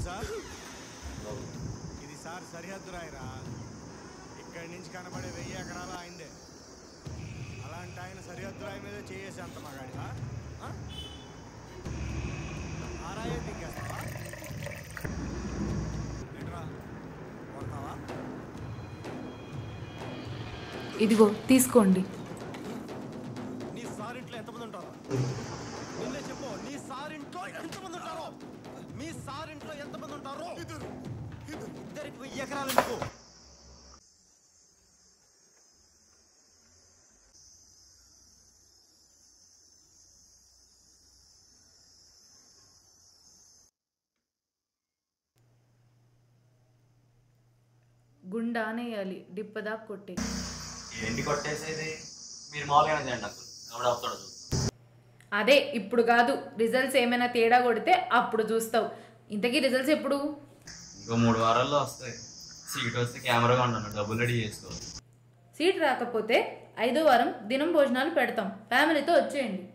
తెలుసా ఇది సార్ సరిహద్దు రాయిరా ఇక్కడి నుంచి కనబడే వెయ్యి ఎకరాలు ఆయనదే అలాంటి ఆయన సరిహద్దు రాయి మీద చేయేసి అంత మగాడివా ఆ? ఆ రాయే దింగేస్తావా ఏంట్రా కొడతావా ఇదిగో తీసుకోండి నీ సారింట్లో ఎంతమంది ఉంటారో నిన్నే చెప్పు నీ సారింట్లో ఎంతమంది ఉంటారో మీ సారింట్లో ఎంతమంది ఉంటారో ఇద్దరు ఇద్దరికి వెయ్యి ఎకరాలు ఎందుకు గుండానేయాలి డిప్పదా కొట్టి ఏంటి కొట్టేసేది మీరు మామూలుగానే చేయండి అసలు ఎవడు ఆపుతాడో చూస్తాం అదే ఇప్పుడు కాదు రిజల్ట్స్ ఏమైనా తేడా కొడితే అప్పుడు చూస్తావు ఇంతకీ రిజల్ట్స్ ఎప్పుడు ఇంకో మూడు వారాల్లో వస్తాయి సీట్ వస్తే కెమెరాగా ఉన్నాను డబ్బులు రెడీ చేసుకోవాలి సీట్ రాకపోతే ఐదో వారం దినం భోజనాలు పెడతాం ఫ్యామిలీతో వచ్చేయండి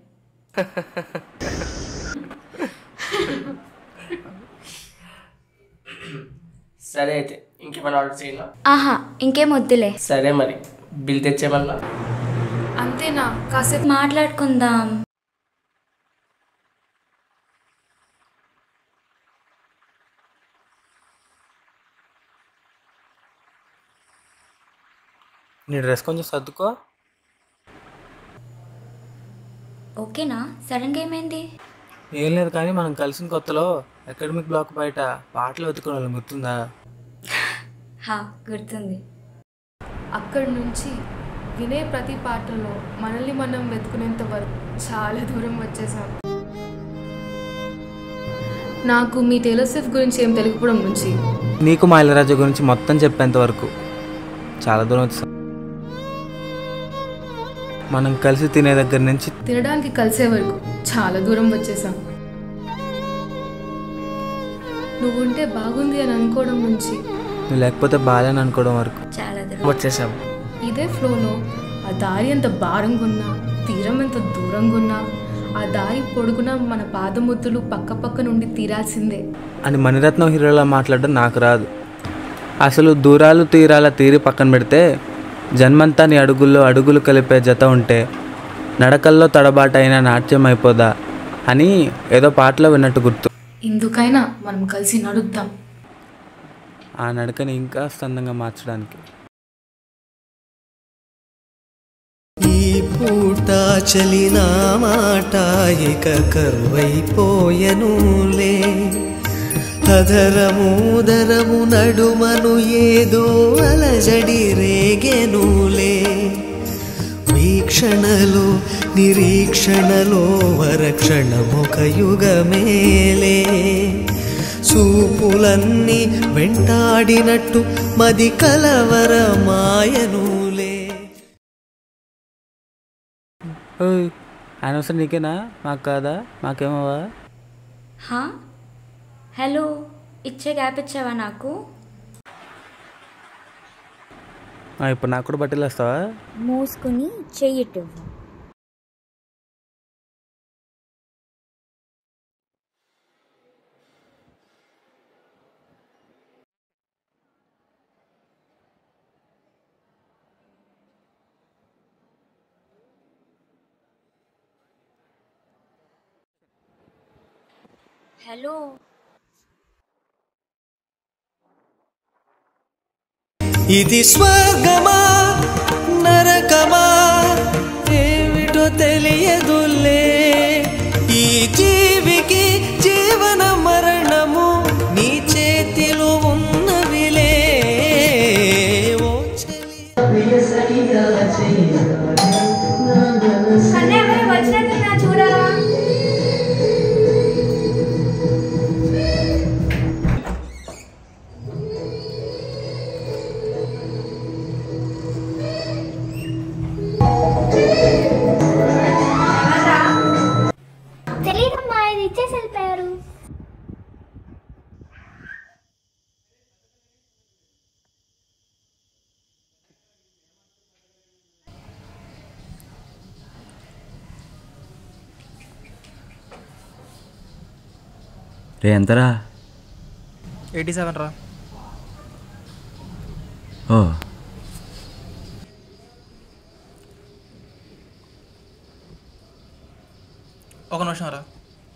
సరే అయితే ఇంకేమైనా ఆర్డర్ చేయనా ఆహా ఇంకేం వద్దులే సరే మరి బిల్ తెచ్చేమన్నా అంతేనా కాసేపు మాట్లాడుకుందాం నీ డ్రెస్ కొంచెం సర్దుకో ఓకేనా సడన్గా ఏమైంది ఏం లేదు కానీ మనం కలిసిన కొత్తలో అకాడమిక్ బ్లాక్ బయట పాటలు వెతుకునే వాళ్ళం గుర్తుందా హా గుర్తుంది అక్కడి నుంచి వినే ప్రతి పాటలో మనల్ని మనం వెతుకునేంత వరకు చాలా దూరం వచ్చేసాం నాకు మీ టేలర్ స్విఫ్ట్ గురించి ఏం తెలియకపోవడం నుంచి నీకు మా ఇళరాజా గురించి మొత్తం చెప్పేంత వరకు చాలా దూరం వచ్చాం మనం కలిసి తినే దగ్గర నుంచి తినడానికి కలిసే వరకు చాలా దూరం వచ్చేసాం నువ్వుంటే బాగుంది అని అనుకోవడం నుంచి నువ్వు లేకపోతే బాగాలేని అనుకోవడం వరకు చాలా దూరం వచ్చేసాం ఇదే ఫ్లోలో ఆ దారి ఎంత భారంగా ఉన్నా తీరం ఎంత దూరంగా ఉన్నా ఆ దారి పొడుగున మన పాదముద్దులు పక్క పక్క నుండి తీరాల్సిందే అని మణిరత్నం హీరోలా మాట్లాడడం నాకు రాదు అసలు దూరాలు తీరాల తీరి పక్కన పెడితే జన్మంతా నీ అడుగుల్లో అడుగులు కలిపే జత ఉంటే నడకల్లో తడబాటైన నాట్యం అయిపోదా అని ఏదో పాటలో విన్నట్టు గుర్తు ఇందుకైనా మనం కలిసి నడుద్దాం ఆ నడకని ఇంకా స్తందంగా మార్చడానికి ఈ పూట చలిన మాట ఇక కరువైపోయనులే అధరమూదరము నడుమను ఏదో అలజడి రేగెనులే వీక్షణలో నిరీక్షణలో వరక్షణమొక యుగమేలే చూపులన్నీ వెంటాడినట్టు మది కలవరమాయనులే ఓయ్ అనవసరం నీకేనా మాకు కాదా మాకేమవా హా హలో ఇచ్చే గ్యాప్ ఇచ్చావా నాకు ఆ, ఇప్పుడు నాకు కూడా బట్టలు వేస్తావా మూసుకుని చెయ్యిట్టు హలో ఇది స్వర్గమా నరకమా ఏమిటో తెలియదులే ఈ జీవికి జీవన మరణము నీ చేతిలో ఉన్నవిలే ఓ వచ్చినట్టు చూడరా తెలియదమ్మా ఇది ఇచ్చేసి వెళ్ళిపోయారు రే ఎంతరా ఎయిటీ సెవెన్ రా ఓ ఒక నిమిషం రా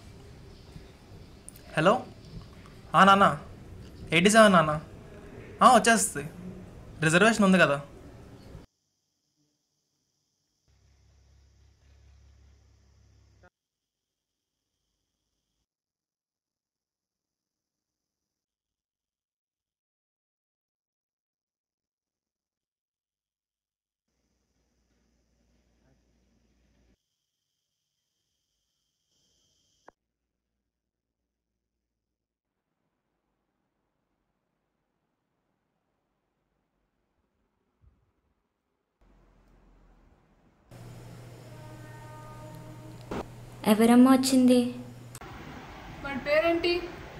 హలో ఆ నాన్న ఎయిటీ సెవెన్ నాన్న ఆ, వచ్చేస్తుంది రిజర్వేషన్ ఉంది కదా ఎవరమ్మ వచ్చింది వాడి పేరేంటి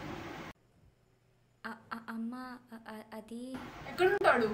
అ- అ- అమ్మ అ- అ- అది ఎక్కడుంటాడు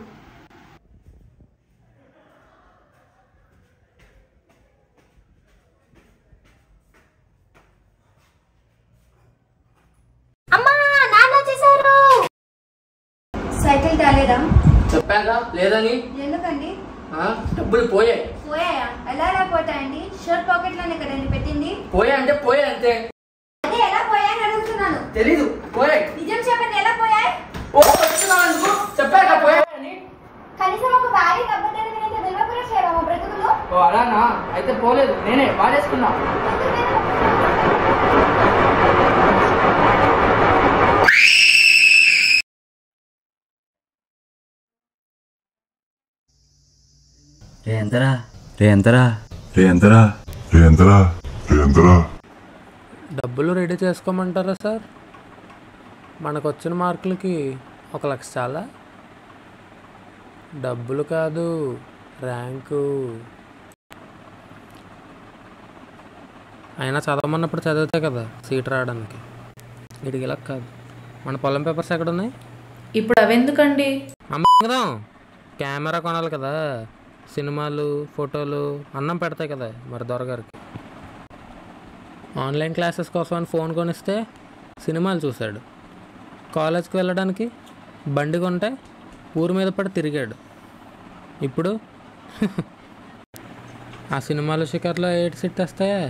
అమ్మా నాన్న వచ్చేసారు సైకిల్ రాలేదా చెప్పాక లేదని ఎందుకండి ఆ, డబ్బులు పోయాయి పోయాయా ఎలా ఎలా పోతాయండి షర్ట్ పాకెట్ లోనే కదండి పెట్టింది పోయాయి అంటే పోయాయి అంతే అదే ఎలా పోయాయని అడుగుతున్నాను తెలీదు పోయాయి నిజం చెప్పండి ఎలా పోయాయి ఓ, చెప్తున్నాను అందుకు. చెప్పాక పోయాయని కనీసం ఒక భారీ అబద్ధాన్ని వినంత విలువ కూడా చేయవా బ్రతుకులో ఓ అలానా అయితే పోలేదు నేనే వాడేసుకున్నా రే ఎంతరా రే ఎంతరా రే ఎంతరా రే ఎంతరా రే ఎంతరా డబ్బులు రెడీ చేసుకోమంటారా సార్ మనకు వచ్చిన మార్కులకి ఒక లక్ష చాలా డబ్బులు కాదు ర్యాంకు అయినా చదవమన్నప్పుడు చదివితే కదా సీట్ రావడానికి వీడికి ఇలా కాదు మన పొలం పేపర్స్ ఎక్కడ ఉన్నాయి ఇప్పుడు అవెందుకండి అమ్మకదాం కెమెరా కొనాలి కదా సినిమాలు ఫోటోలు అన్నం పెడతాయి కదా మరి దొరగారికి ఆన్లైన్ క్లాసెస్ కోసం అని ఫోన్ కొనిస్తే సినిమాలు చూశాడు కాలేజ్కి వెళ్ళడానికి బండి కొంటే ఊరి మీద పడి తిరిగాడు ఇప్పుడు ఆ సినిమాలు షికర్లో ఎయిట్ సీట్ వస్తాయా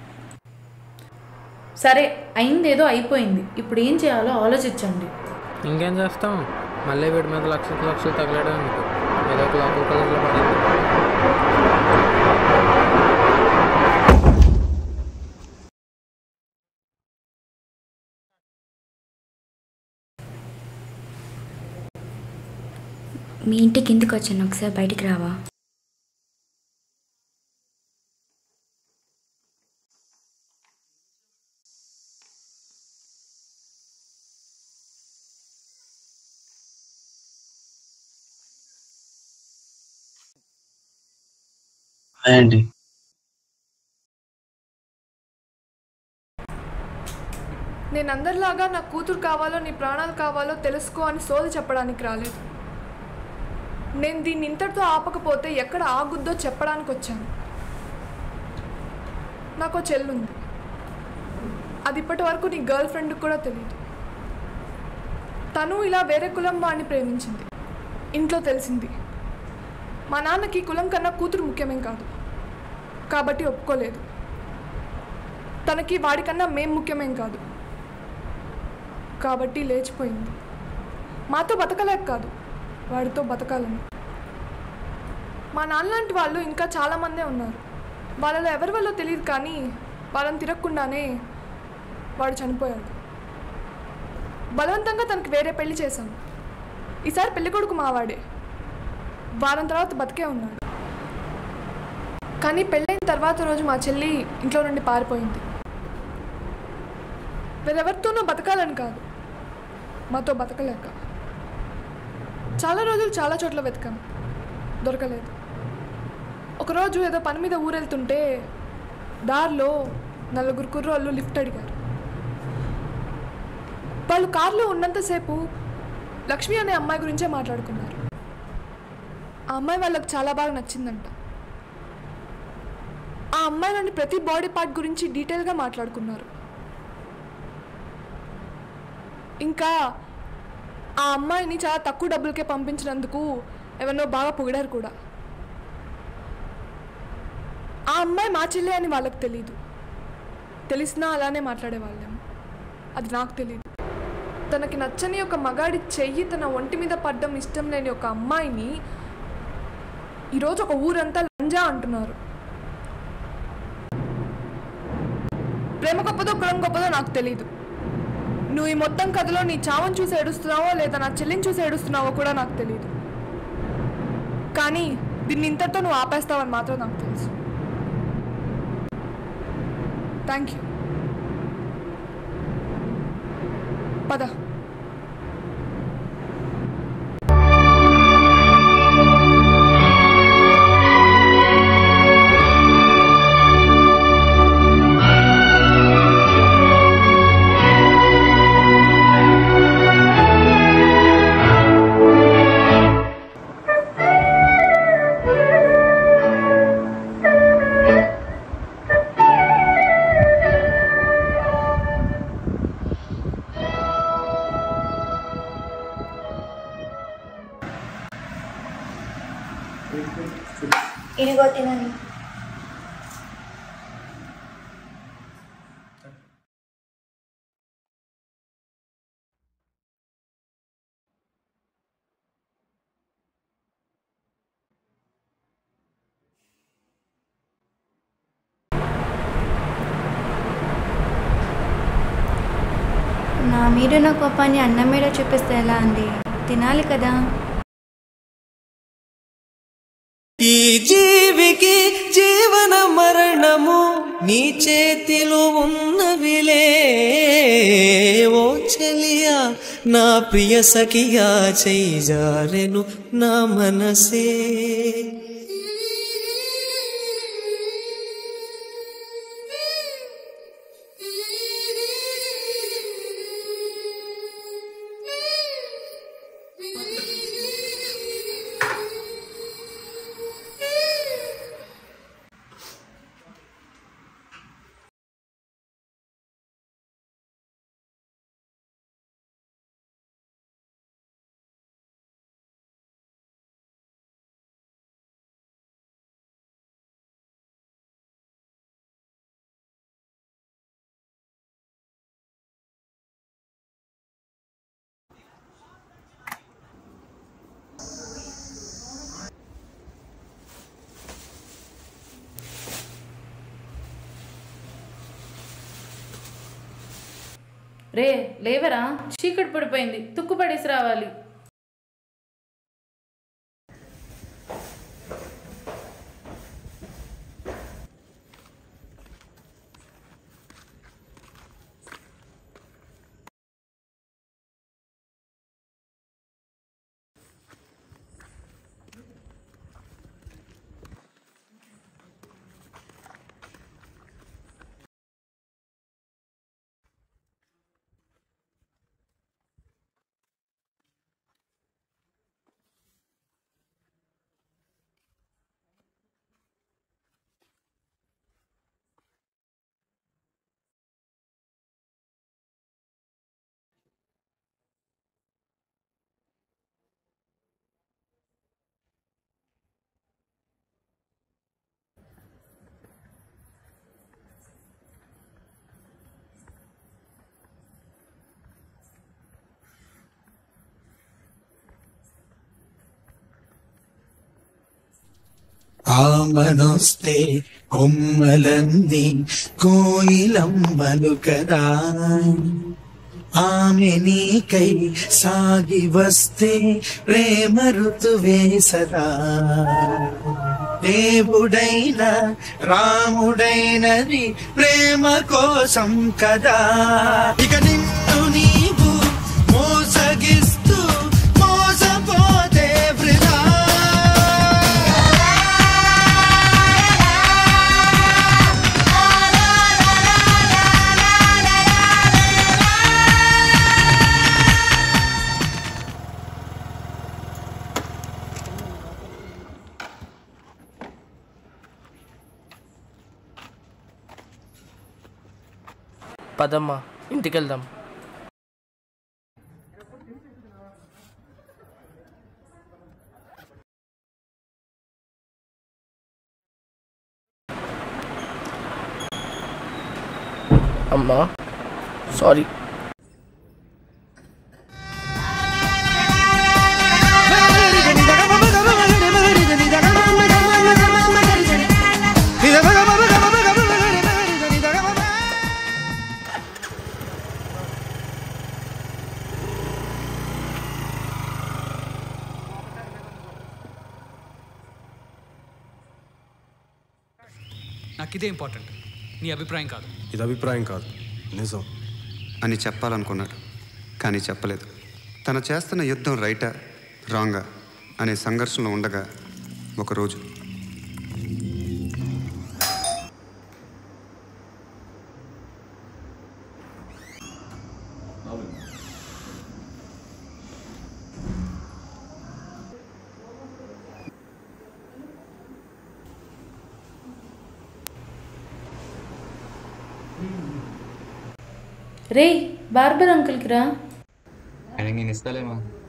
సరే అయిందేదో అయిపోయింది ఇప్పుడు ఏం చేయాలో ఆలోచించండి ఇంకేం చేస్తాం మళ్ళీ వీడి మీద లక్షలు లక్షలు తగలడం ఎందుకు ఏదో ఒక లోకల్ కాలేజ్లో పడేది మీ ఇంటి కిందకి వచ్చాను ఒకసారి బయటికి రావా ఏంటి నేను అందరిలాగా నా కూతురు కావాలో నీ ప్రాణాలు కావాలో తెలుసుకో అని సోది చెప్పడానికి రాలేదు నేను దీన్ని ఇంతటితో ఆపకపోతే ఎక్కడ ఆగుద్దో చెప్పడానికి వచ్చాను నాకు ఓ చెల్లుంది అది ఇప్పటి వరకు నీ గర్ల్ ఫ్రెండ్కి కూడా తెలియదు తను ఇలా వేరే కులం వాడిని ప్రేమించింది ఇంట్లో తెలిసింది మా నాన్నకి కులం కన్నా కూతురు ముఖ్యమేం కాదు కాబట్టి ఒప్పుకోలేదు తనకి వాడికన్నా మేం ముఖ్యమేం కాదు కాబట్టి లేచిపోయింది మాతో బతకలేక కాదు వాడితో బతకాలని మా నాన్నలాంటి వాళ్ళు ఇంకా చాలామందే ఉన్నారు వాళ్ళలో ఎవరి వల్ల తెలియదు కానీ వాళ్ళని తిరగకుండానే వాడు చనిపోయాడు బలవంతంగా తనకి వేరే పెళ్లి చేశాను ఈసారి పెళ్లి కొడుకు మావాడే వారం తర్వాత బతికే ఉన్నాడు కానీ పెళ్ళైన తర్వాత రోజు మా చెల్లి ఇంట్లో నుండి పారిపోయింది వేరెవరితోనో బతకాలని కాదు మాతో బతకలేక చాలా రోజులు చాలా చోట్ల వెతికాం దొరకలేదు ఒకరోజు ఏదో పని మీద ఊరెళ్తుంటే దారిలో నలుగురు కుర్రోళ్ళు లిఫ్ట్ అడిగారు వాళ్ళు కార్లో ఉన్నంతసేపు లక్ష్మి అనే అమ్మాయి గురించే మాట్లాడుకున్నారు ఆ అమ్మాయి వాళ్ళకి చాలా బాగా నచ్చిందంట ఆ అమ్మాయిలోని ప్రతి బాడీ పార్ట్ గురించి డీటెయిల్గా మాట్లాడుకున్నారు ఇంకా ఆ అమ్మాయిని చాలా తక్కువ డబ్బులకే పంపించినందుకు ఎవరినో బాగా పొగిడారు కూడా ఆ అమ్మాయి మా చెల్లె అని వాళ్ళకి తెలియదు తెలిసినా అలానే మాట్లాడేవాళ్ళేమో అది నాకు తెలియదు తనకి నచ్చని ఒక మగాడి చెయ్యి తన ఒంటి మీద పడ్డం ఇష్టం లేని ఒక అమ్మాయిని ఈరోజు ఒక ఊరంతా లంజా అంటున్నారు ప్రేమ గొప్పదో కులం గొప్పదో నాకు తెలీదు నువ్వు ఈ మొత్తం కథలో నీ చావని చూసి ఏడుస్తున్నావో లేదా నా చెల్లిని చూసి ఏడుస్తున్నావో కూడా నాకు తెలియదు కానీ దీన్ని ఇంతటితో నువ్వు ఆపేస్తావని మాత్రం నాకు తెలుసు థ్యాంక్ యూ పద ఇదిగో తినని నా మీదున్న కోపాన్ని అన్నం మీద చూపిస్తే ఎలా అండి తినాలి కదా ఈ జీవికి జీవన మరణము నీ చేతిలో ఉన్నవిలే ఓ చెలియా నా ప్రియ సఖియా చేజారెను నా మనసే రే లేవరా చీకటి పడిపోయింది తుక్కు పడేసి రావాలి ఆమనొస్తే కొమ్మలన్నీ కోయిలమ్మలు కదా ఆమె నీకై సాగి వస్తే ప్రేమ ఋతువే సదా దేవుడైన రాముడైనది ప్రేమ కోసం కదా ఇక నిన్ను నీవు మోసగిస్తూ మోసపోతే వృధా పదమ్మా ఇంటికి వెళ్దాం అమ్మా సారీ నాకు ఇదే ఇంపార్టెంట్ నీ అభిప్రాయం కాదు ఇది అభిప్రాయం కాదు నిజం అని చెప్పాలనుకున్నాడు కానీ చెప్పలేదు తను చేస్తున్న యుద్ధం రైటా రాంగా అనే సంఘర్షణలో ఉండగా ఒకరోజు రే బార్బర్ అంకుల్కి రా ఆయనకి నేను ఇస్తాలేమా